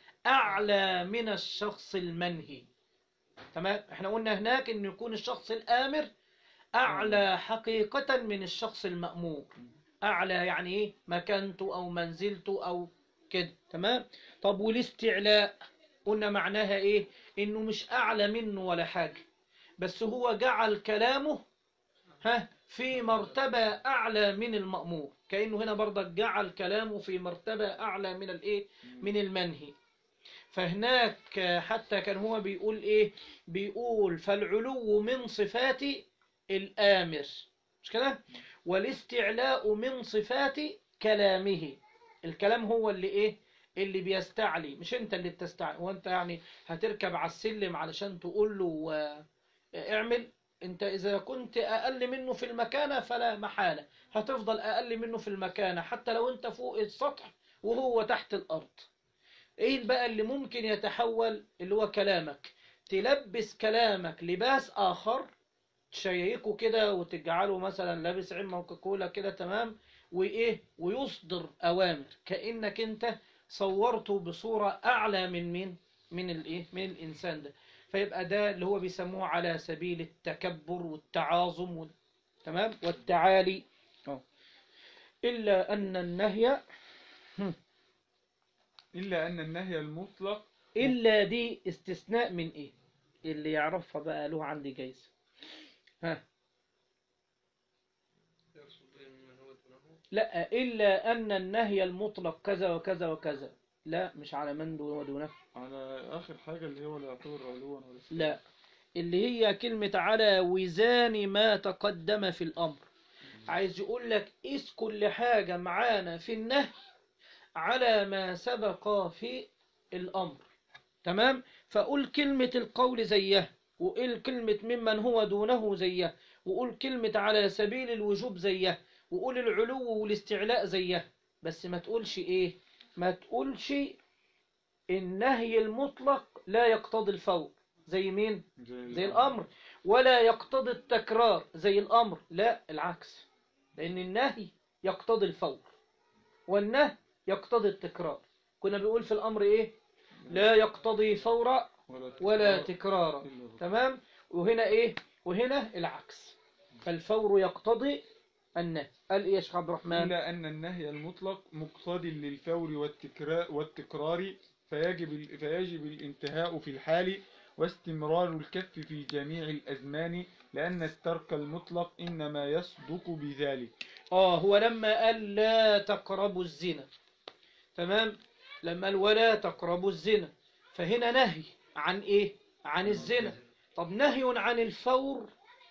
S1: اعلى من الشخص المنهي تمام احنا قلنا هناك ان يكون الشخص الامر اعلى حقيقة من الشخص المأمور أعلى يعني إيه مكانته أو منزلته أو كده تمام طب والاستعلاء قلنا معناها إيه إنه مش أعلى منه ولا حاجة بس هو جعل كلامه ها في مرتبة أعلى من المأمور كأنه هنا برضك جعل كلامه في مرتبة أعلى من الإيه من المنهي فهناك حتى كان هو بيقول إيه بيقول فالعلو من صفات الآمر مش كده والاستعلاء من صفات كلامه الكلام هو اللي إيه اللي بيستعلي مش انت اللي بتستعلي وانت يعني هتركب على السلم علشان تقول له آه، اعمل انت اذا كنت اقل منه في المكانة فلا محالة هتفضل اقل منه في المكانة حتى لو انت فوق السطح وهو تحت الارض ايه بقى اللي ممكن يتحول اللي هو كلامك تلبس كلامك لباس اخر تشيكه كده وتجعله مثلا لابس عمة وكاكولا كده تمام وايه ويصدر اوامر كانك انت صورته بصورة اعلى من مين من الايه من الانسان ده فيبقى ده اللي هو بيسموه على سبيل التكبر والتعاظم وال... تمام والتعالي أهو. إلا أن النهي
S2: إلا أن النهي المطلق
S1: إلا دي استثناء من إيه اللي يعرفها بقى له عندي جايزة ها
S3: يقصد به ممن هو دونه
S1: لا إلا أن النهي المطلق كذا وكذا وكذا لا مش على من دون ودونه
S2: على آخر حاجة اللي هو لا يعتبر علوا ولا استواء.
S1: لا اللي هي كلمة على وزان ما تقدم في الأمر عايز يقول لك قيس كل حاجة معانا في النهي على ما سبق في الأمر تمام فقول كلمة القول زيه وقول كلمة ممن هو دونه زيه وقول كلمة على سبيل الوجوب زيه وقول العلو والاستعلاء زيه بس ما تقولش ايه ما تقولش النهي المطلق لا يقتضي الفور زي مين زي الأمر ولا يقتضي التكرار زي الأمر لا العكس لأن النهي يقتضي الفور والنهي يقتضي التكرار كنا بنقول في الأمر إيه لا يقتضي فورا ولا تكرارا
S2: إلا بالطبع.
S1: تمام وهنا إيه وهنا العكس فالفور يقتضي النهي قال إيه يا شيخ عبد الرحمن
S2: إلا أن النهي المطلق مقتض للفور والتكرار, والتكرار فيجب, فيجب الانتهاء في الحال واستمرار الكف في جميع الأزمان لأن الترك المطلق إنما يصدق بذلك
S1: آه هو لما قال لا تقربوا الزنا تمام لما قال ولا تقربوا الزنا فهنا نهي عن إيه عن الزنا طب نهي عن الفور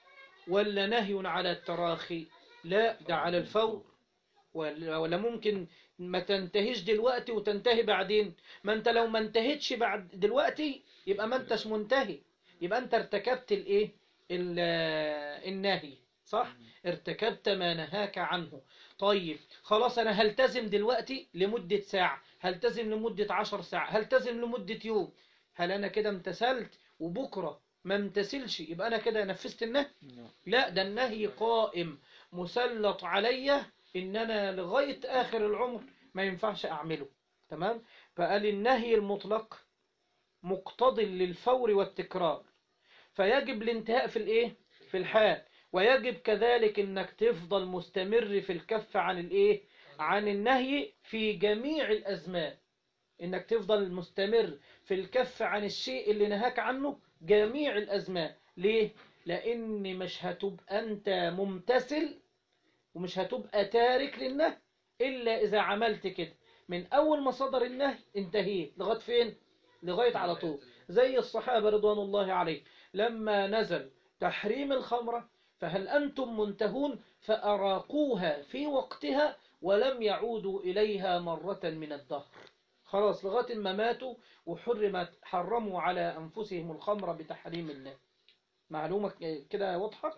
S1: ولا نهي على التراخي لا ده على الفور ولا ولا ممكن ما تنتهيش دلوقتي وتنتهي بعدين ما انت لو ما انتهتش بعد دلوقتي يبقى ما انتش منتهي يبقى انت ارتكبت الايه ال- النهي صح ارتكبت ما نهاك عنه طيب خلاص انا هلتزم دلوقتي لمدة ساعة هلتزم لمدة عشر ساعة هلتزم لمدة يوم هل انا كده امتثلت وبكرة ما امتثلش يبقى انا كده نفذت النهي لا ده النهي قائم مسلط عليا ان انا لغاية اخر العمر ما ينفعش اعمله تمام فقال النهي المطلق مقتضي للفور والتكرار فيجب الانتهاء في الايه في الحال ويجب كذلك انك تفضل مستمر في الكف عن الايه عن النهي في جميع الازمان انك تفضل مستمر في الكف عن الشيء اللي نهاك عنه جميع الازمان ليه لان مش هتبقى انت ممتثل ومش هتبقى تارك للنهي الا اذا عملت كده من اول ما صدر النهي انتهيت لغايه فين لغايه على طول زي الصحابه رضوان الله عليهم لما نزل تحريم الخمره فهل انتم منتهون فاراقوها في وقتها ولم يعودوا اليها مره من الدهر خلاص لغايه ما ماتوا وحرمت حرموا على انفسهم الخمر بتحريم الله معلومه كده واضحه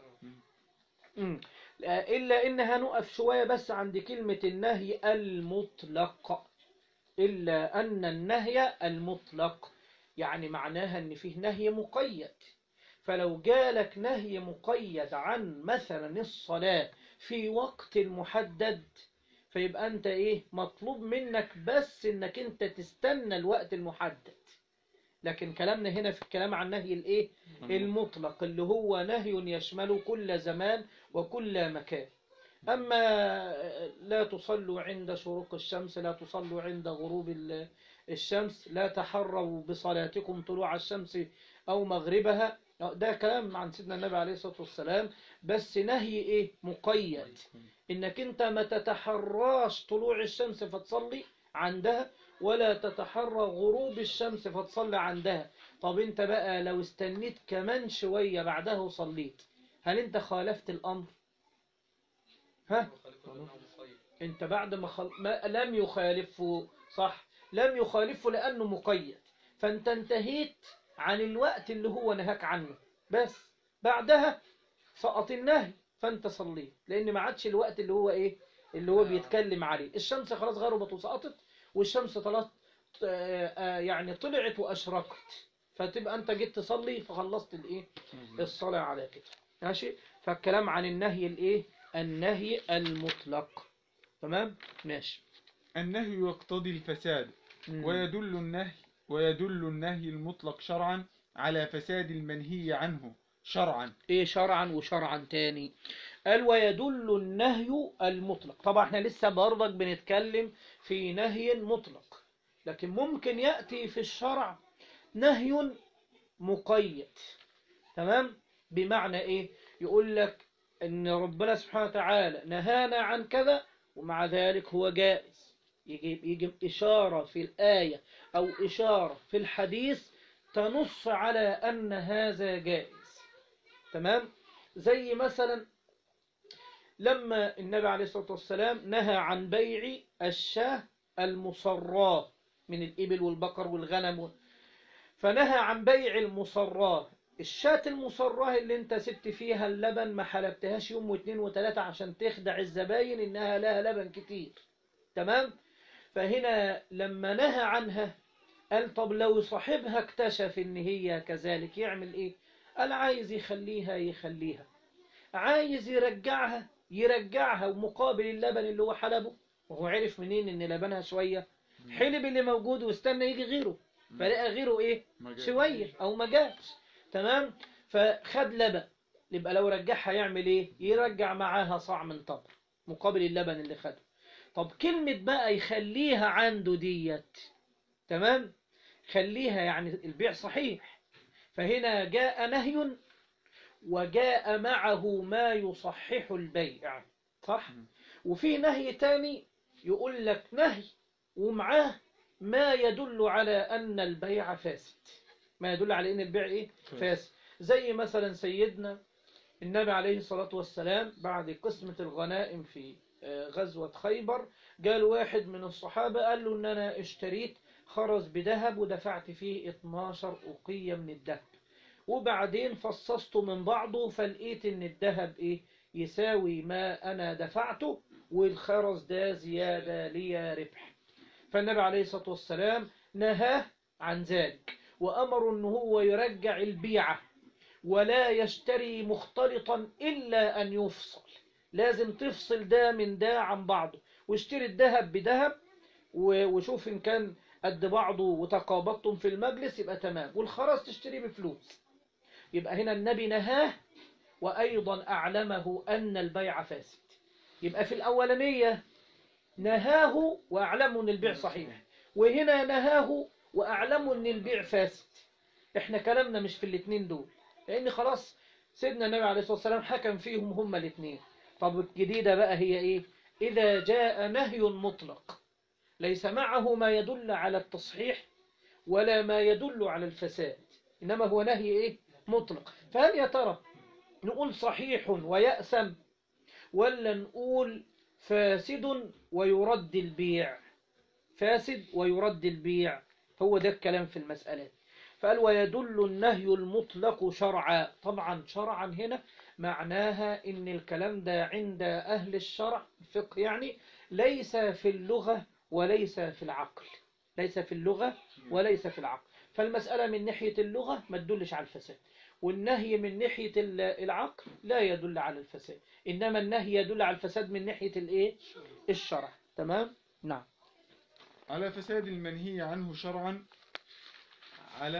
S1: مم. إلا إنها نقف شوية بس عند كلمة النهي المطلق إلا أن النهي المطلق يعني معناها أن فيه نهي مقيد فلو جالك نهي مقيد عن مثلا الصلاة في وقت محدد فيبقى أنت إيه مطلوب منك بس أنك أنت تستنى الوقت المحدد لكن كلامنا هنا في الكلام عن نهي الإيه المطلق اللي هو نهي يشمل كل زمان وكل مكان أما لا تصلوا عند شروق الشمس لا تصلوا عند غروب ال- الشمس لا تحروا بصلاتكم طلوع الشمس أو مغربها ده كلام عن سيدنا النبي عليه الصلاة والسلام بس نهي إيه مقيد إنك أنت ما تتحراش طلوع الشمس فتصلي عندها ولا تتحرى غروب الشمس فتصلي عندها طب أنت بقى لو استنيت كمان شوية بعدها وصليت هل أنت خالفت الأمر؟ ها؟
S3: وخليفة بن أبي صيب
S1: انت بعد ما, خل... ما لم يخالفه صح لم يخالفه لانه مقيد فانت انتهيت عن الوقت اللي هو نهاك عنه بس بعدها سقط النهي فانت صليت لان ما عادش الوقت اللي هو ايه اللي هو بيتكلم عليه الشمس خلاص غربت وسقطت والشمس طلعت آه، آه، يعني طلعت واشرقت فتبقى انت جيت تصلي فخلصت الايه الصلاة على كده ماشي فالكلام عن النهي الايه النهي المطلق تمام ماشي
S2: النهي يقتضي الفساد
S1: مم.
S2: ويدل النهي ويدل النهي المطلق شرعا على فساد المنهي عنه شرعا
S1: ايه شرعا وشرعا تاني قال ويدل النهي المطلق طبعا احنا لسه برضك بنتكلم في نهي مطلق لكن ممكن يأتي في الشرع نهي مقيد تمام بمعنى ايه يقول لك ان ربنا سبحانه وتعالى نهانا عن كذا ومع ذلك هو جائز يجي, يجي إشارة في الآية أو إشارة في الحديث تنص على أن هذا جائز تمام زي مثلا لما النبي عليه الصلاة والسلام نهى عن بيع الشاه المصراة من الإبل والبقر والغنم فنهى عن بيع المصراة الشاة المصراة اللي انت سبت فيها اللبن ما حلبتهاش يوم واثنين وثلاثة عشان تخدع الزباين انها لها لبن كتير تمام فهنا لما نهى عنها قال طب لو صاحبها اكتشف ان هي كذلك يعمل ايه قال عايز يخليها يخليها عايز يرجعها يرجعها ومقابل اللبن اللي هو حلبه وهو عرف منين ان لبنها شوية حلب اللي موجود واستنى يجي غيره فلقى غيره ايه
S2: ما جاء.
S1: شوية او ما جاش تمام فخد لبن يبقى لو رجعها يعمل ايه يرجع معاها صاع من تمر مقابل اللبن اللي خده طب كلمة بقى يخليها عنده ديت تمام خليها يعني البيع صحيح فهنا جاء نهي وجاء معه ما يصحح البيع صح وفي نهي تاني يقول لك نهي ومعاه ما يدل على أن البيع فاسد ما يدل على أن البيع إيه فاسد زي مثلا سيدنا النبي عليه الصلاة والسلام بعد قسمة الغنائم في آه، غزوة خيبر قال واحد من الصحابة قال له أن أنا اشتريت خرز بذهب ودفعت فيه 12 أقية من الذهب وبعدين فصصته من بعضه فلقيت ان الذهب ايه يساوي ما انا دفعته والخرز ده زيادة لي ربح فالنبي عليه الصلاة والسلام نهاه عن ذلك وأمر أنه هو يرجع البيعة ولا يشتري مختلطا إلا أن يفصل لازم تفصل ده من ده عن بعضه واشتري الذهب بذهب و- وشوف إن كان قد بعضه وتقابضتم في المجلس يبقى تمام والخرز تشتريه بفلوس يبقى هنا النبي نهاه وأيضا أعلمه أن البيع فاسد يبقى في الأولانية نهاه وأعلمه أن البيع صحيح وهنا نهاه وأعلمه أن البيع فاسد احنا كلامنا مش في الاثنين دول لأن خلاص سيدنا النبي عليه الصلاة والسلام حكم فيهم هما الاثنين طب الجديدة بقى هي إيه إذا جاء نهي مطلق ليس معه ما يدل على التصحيح ولا ما يدل على الفساد إنما هو نهي إيه مطلق فهل يا ترى نقول صحيح ويأسم ولا نقول فاسد ويرد البيع فاسد ويرد البيع هو ده الكلام في المسألة فقال ويدل النهي المطلق شرعا طبعا شرعا هنا معناها ان الكلام ده عند أهل الشرع الفقه يعني ليس في اللغة وليس في العقل ليس في اللغة وليس في العقل فالمسألة من ناحية اللغة ما تدلش على الفساد والنهي من ناحية ال- العقل لا يدل على الفساد إنما النهي يدل على الفساد من ناحية الإيه؟ الشرع تمام؟ نعم
S2: على فساد المنهي عنه شرعا على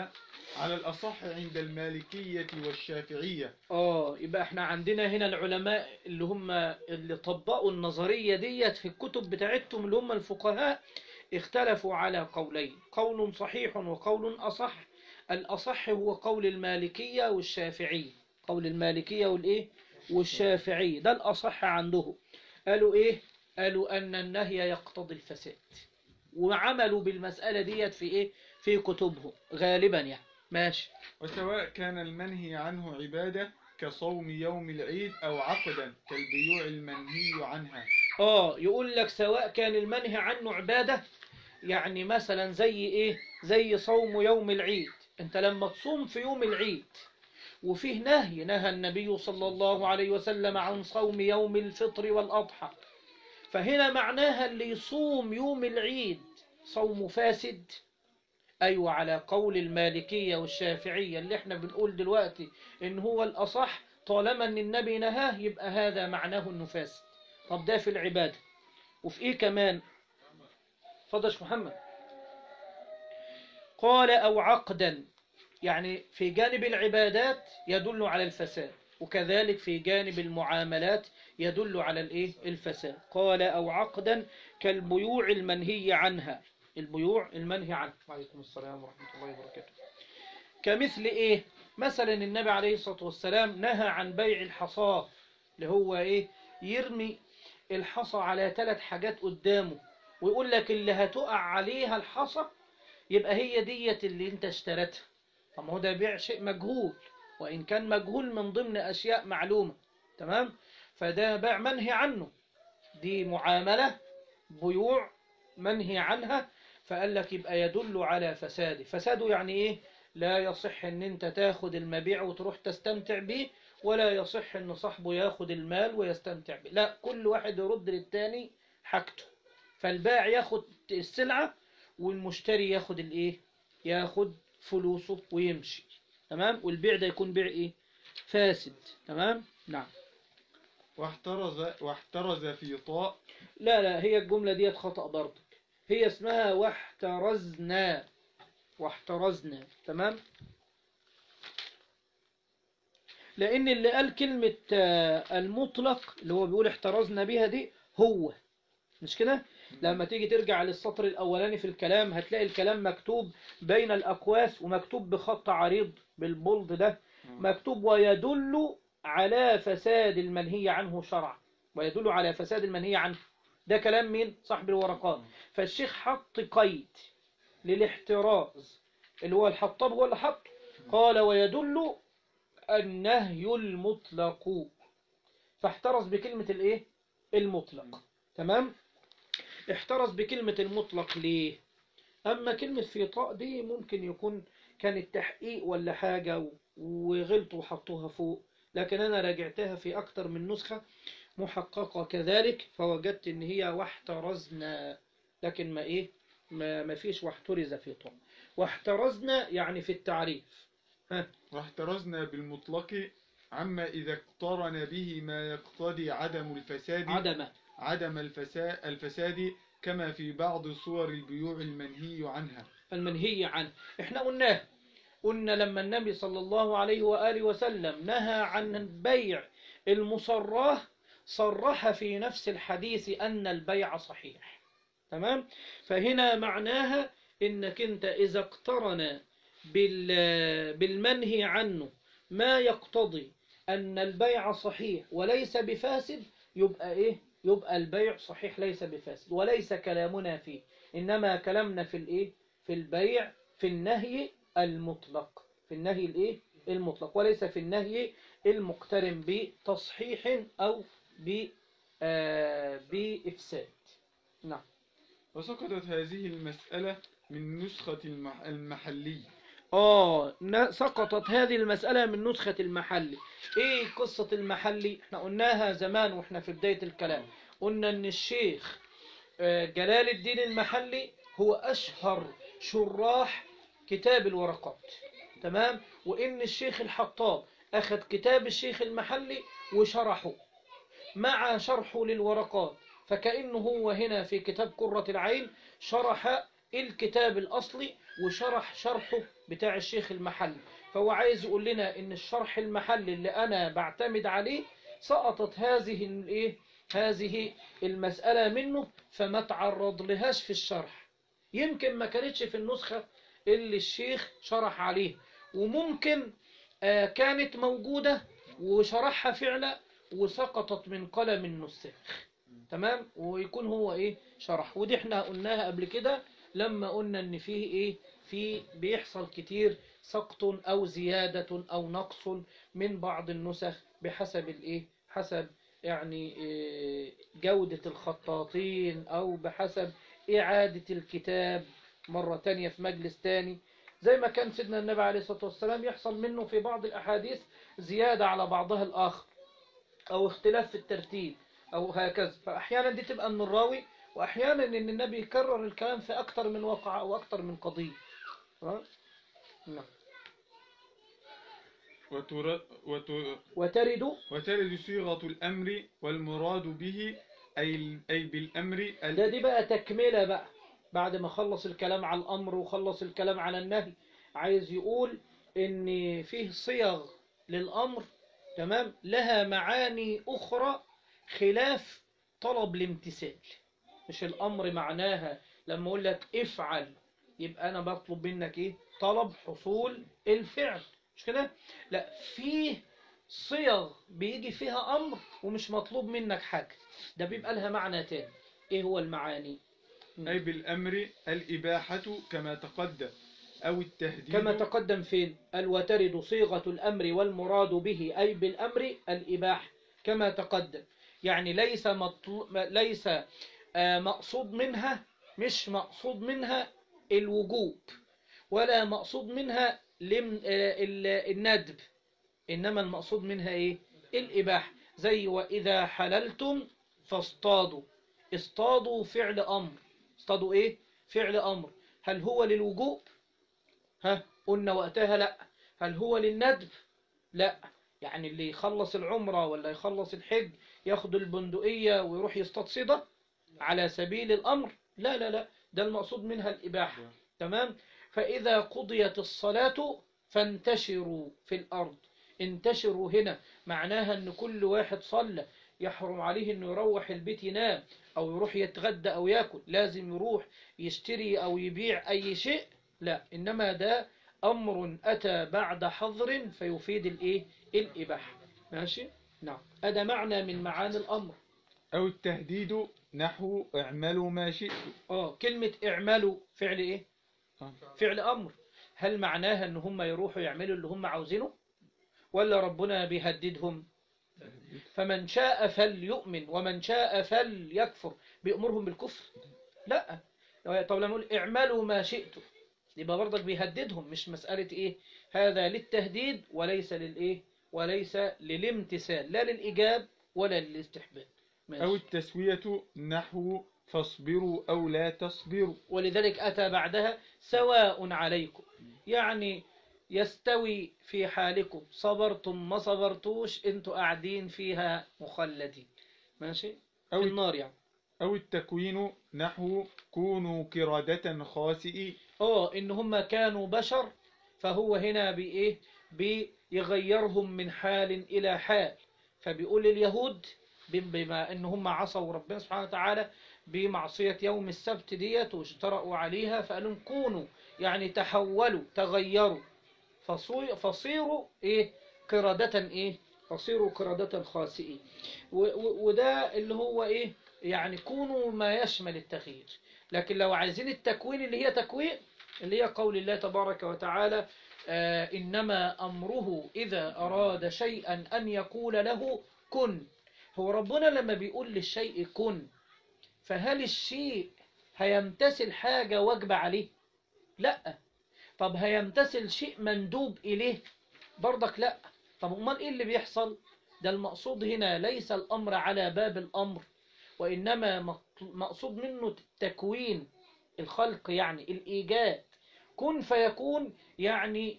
S2: على الأصح عند المالكية والشافعية
S1: اه يبقى احنا عندنا هنا العلماء اللي هم اللي طبقوا النظرية ديت في الكتب بتاعتهم اللي هم الفقهاء اختلفوا على قولين قول صحيح وقول أصح الأصح هو قول المالكية والشافعية قول المالكية والإيه والشافعية ده الأصح عنده قالوا إيه قالوا أن النهي يقتضي الفساد وعملوا بالمسألة ديت في إيه في كتبهم غالبا يعني ماشي
S2: وسواء كان المنهي عنه عبادة كصوم يوم العيد أو عقدا كالبيوع المنهي عنها
S1: اه يقول لك سواء كان المنهي عنه عبادة يعني مثلا زي ايه زي صوم يوم العيد انت لما تصوم في يوم العيد وفيه نهي نهى النبي صلى الله عليه وسلم عن صوم يوم الفطر والأضحى فهنا معناها اللي يصوم يوم العيد صوم فاسد أيوة على قول المالكية والشافعية اللي احنا بنقول دلوقتي إن هو الأصح طالما إن النبي نهاه يبقى هذا معناه إنه فاسد طب ده في العبادة وفي إيه كمان فضش محمد قال أو عقدا يعني في جانب العبادات يدل على الفساد وكذلك في جانب المعاملات يدل على الايه الفساد قال أو عقدا كالبيوع المنهي عنها البيوع المنهي عنها وعليكم السلام ورحمة الله وبركاته كمثل ايه مثلا النبي عليه الصلاة والسلام نهى عن بيع الحصاة اللي هو ايه يرمي الحصى على ثلاث حاجات قدامه ويقول لك اللي هتقع عليها الحصى يبقى هي ديت اللي انت اشتريتها طب ما هو ده بيع شيء مجهول وإن كان مجهول من ضمن أشياء معلومة تمام فده بيع منهي عنه دي معاملة بيوع منهي عنها فقال لك يبقى يدل على فساده فساده يعني ايه لا يصح ان انت تاخد المبيع وتروح تستمتع به ولا يصح ان صاحبه ياخد المال ويستمتع به لا كل واحد يرد للتاني حاجته فالبائع ياخد السلعة والمشتري ياخد الايه ياخد فلوسه ويمشي تمام والبيع ده يكون بيع ايه فاسد تمام نعم
S2: واحترز واحترز في طاء
S1: لا لا هي الجملة ديت خطأ برضك هي اسمها واحترزنا واحترزنا تمام لأن اللي قال كلمة آه، المطلق اللي هو بيقول احترزنا بها دي هو مش كده لما تيجي ترجع للسطر الأولاني في الكلام هتلاقي الكلام مكتوب بين الأقواس ومكتوب بخط عريض بالبولد ده مكتوب ويدل على فساد المنهي عنه شرعا ويدل على فساد المنهي عنه ده كلام مين صاحب الورقات فالشيخ حط قيد للاحتراز اللي هو الحطاب هو اللي حطه قال ويدل النهي المطلق فاحترز بكلمة الايه المطلق تمام احترز بكلمة المطلق ليه اما كلمة في طاء دي ممكن يكون كان التحقيق ولا حاجة و- وغلطوا وحطوها فوق لكن انا راجعتها في اكتر من نسخة محققة كذلك فوجدت ان هي واحترزنا لكن ما ايه ما, ما فيش واحترز في طاء واحترزنا يعني في التعريف ها
S2: واحترزنا بالمطلق عما إذا اقترن به ما يقتضي عدم الفساد
S1: عدم
S2: عدم الفساد, الفساد كما في بعض صور البيوع المنهي عنها
S1: المنهي عنه احنا قلناه قلنا لما النبي صلى الله عليه وآله وسلم نهى عن بيع المصراه صرح في نفس الحديث أن البيع صحيح تمام فهنا معناها إنك أنت إذا اقترن بال- بالمنهي عنه ما يقتضي أن البيع صحيح وليس بفاسد يبقى إيه يبقى البيع صحيح ليس بفاسد وليس كلامنا فيه إنما كلامنا في الإيه في البيع في النهي المطلق في النهي الإيه المطلق وليس في النهي المقترن بتصحيح أو ب آه، بإفساد نعم
S2: وسقطت هذه المسألة من نسخة المح المحلي
S1: آه ن- سقطت هذه المسألة من نسخة المحلي إيه قصة المحلي احنا قلناها زمان واحنا في بداية الكلام قلنا ان الشيخ آه، جلال الدين المحلي هو أشهر شراح كتاب الورقات تمام وإن الشيخ الحطاب أخذ كتاب الشيخ المحلي وشرحه مع شرحه للورقات فكأنه هو هنا في كتاب قرة العين شرح الكتاب الأصلي وشرح شرحه بتاع الشيخ المحلي فهو عايز يقول لنا ان الشرح المحلي اللي انا بعتمد عليه سقطت هذه الايه هذه المسألة منه فما تعرض لهاش في الشرح يمكن ما كانتش في النسخة اللي الشيخ شرح عليه وممكن آه، كانت موجودة وشرحها فعلا وسقطت من قلم النساخ تمام ويكون هو ايه شرح ودي احنا قلناها قبل كده لما قلنا ان فيه ايه في بيحصل كتير سقط او زيادة او نقص من بعض النسخ بحسب الايه حسب يعني إيه، جودة الخطاطين او بحسب اعادة الكتاب مرة تانية في مجلس تاني زي ما كان سيدنا النبي عليه الصلاة والسلام يحصل منه في بعض الأحاديث زيادة على بعضها الآخر أو اختلاف في الترتيب أو هكذا فأحيانا دي تبقى من الراوي وأحيانا إن النبي يكرر الكلام في أكتر من واقعة أو أكتر من قضية تمام؟ نعم
S2: وتر... وت...
S1: وترد
S2: وترد صيغة الأمر والمراد به أي, أي بالأمر ال-
S1: ده دي بقى تكملة بقى بعد ما خلص الكلام على الأمر وخلص الكلام على النهي عايز يقول إن فيه صيغ للأمر تمام لها معاني أخرى خلاف طلب الامتثال مش الأمر معناها لما أقول لك افعل يبقى أنا بطلب منك إيه طلب حصول الفعل مش كده لا فيه صيغ بيجي فيها أمر ومش مطلوب منك حاجة ده بيبقى لها معنى تاني ايه هو المعاني
S2: أي بالأمر الإباحة كما تقدم أو التهديد
S1: كما تقدم فين قال وترد صيغة الأمر والمراد به أي بالأمر الإباحة كما تقدم يعني ليس مطلو... ليس آه، مقصود منها مش مقصود منها الوجوب ولا مقصود منها لم... آه، ال- الندب إنما المقصود منها إيه الإباحة زي وإذا حللتم فاصطادوا اصطادوا فعل أمر اصطادوا إيه فعل أمر هل هو للوجوب ها قلنا وقتها لا هل هو للندب لا يعني اللي يخلص العمرة ولا يخلص الحج ياخد البندقية ويروح يصطاد صيدة على سبيل الأمر لا لا لا ده المقصود منها الإباحة تمام فإذا قضيت الصلاة فانتشروا في الأرض انتشروا هنا معناها أن كل واحد صلى يحرم عليه أنه يروح البيت ينام أو يروح يتغدى أو يأكل لازم يروح يشتري أو يبيع أي شيء لا إنما ده أمر أتى بعد حظر فيفيد الإيه الإباحة ماشي نعم هذا معنى من معاني الأمر
S2: أو التهديد نحو اعملوا ما شئتم
S1: آه كلمة اعملوا فعل إيه
S2: آه.
S1: فعل أمر هل معناها أن هم يروحوا يعملوا اللي هم عاوزينه ولا ربنا بيهددهم فمن شاء فليؤمن ومن شاء فليكفر بيأمرهم بالكفر لا طب لما نقول اعملوا ما شئتم يبقى برضك بيهددهم مش مسألة ايه هذا للتهديد وليس للايه وليس للامتثال لا للإيجاب ولا للاستحباب ماشي.
S2: أو التسوية نحو فاصبروا أو لا تصبروا
S1: ولذلك أتى بعدها سواء عليكم يعني يستوي في حالكم صبرتم ما صبرتوش انتوا قاعدين فيها مخلدين ماشي في
S2: أو
S1: النار يعني
S2: أو التكوين نحو كونوا قردة خاسئين
S1: اه ان هم كانوا بشر فهو هنا بايه بيغيرهم من حال الى حال فبيقول لليهود بما ان هم عصوا ربنا سبحانه وتعالى بمعصية يوم السبت ديت واشترأوا عليها فقال لهم كونوا يعني تحولوا تغيروا فصو- فصيروا ايه قردة ايه فصيروا قردة خاسئين و- و- وده اللي هو ايه يعني كونوا ما يشمل التغيير لكن لو عايزين التكوين اللي هي تكوين اللي هي قول الله تبارك وتعالى آه إنما أمره إذا أراد شيئا أن يقول له كن هو ربنا لما بيقول للشيء كن فهل الشيء هيمتثل حاجة واجب عليه لا طب هيمتثل شيء مندوب إليه برضك لا طب امال ايه اللي بيحصل ده المقصود هنا ليس الأمر على باب الأمر وإنما مق- مقصود منه التكوين الخلق يعني الإيجاد كن فيكون يعني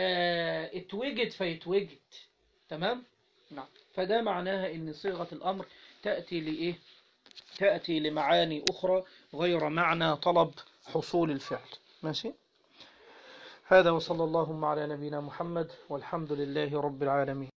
S1: آه اتوجد فيتوجد تمام نعم فده معناها ان صيغة الأمر تأتي لإيه تأتي لمعاني أخرى غير معنى طلب حصول الفعل ماشي هذا وصلى اللهم على نبينا محمد والحمد لله رب العالمين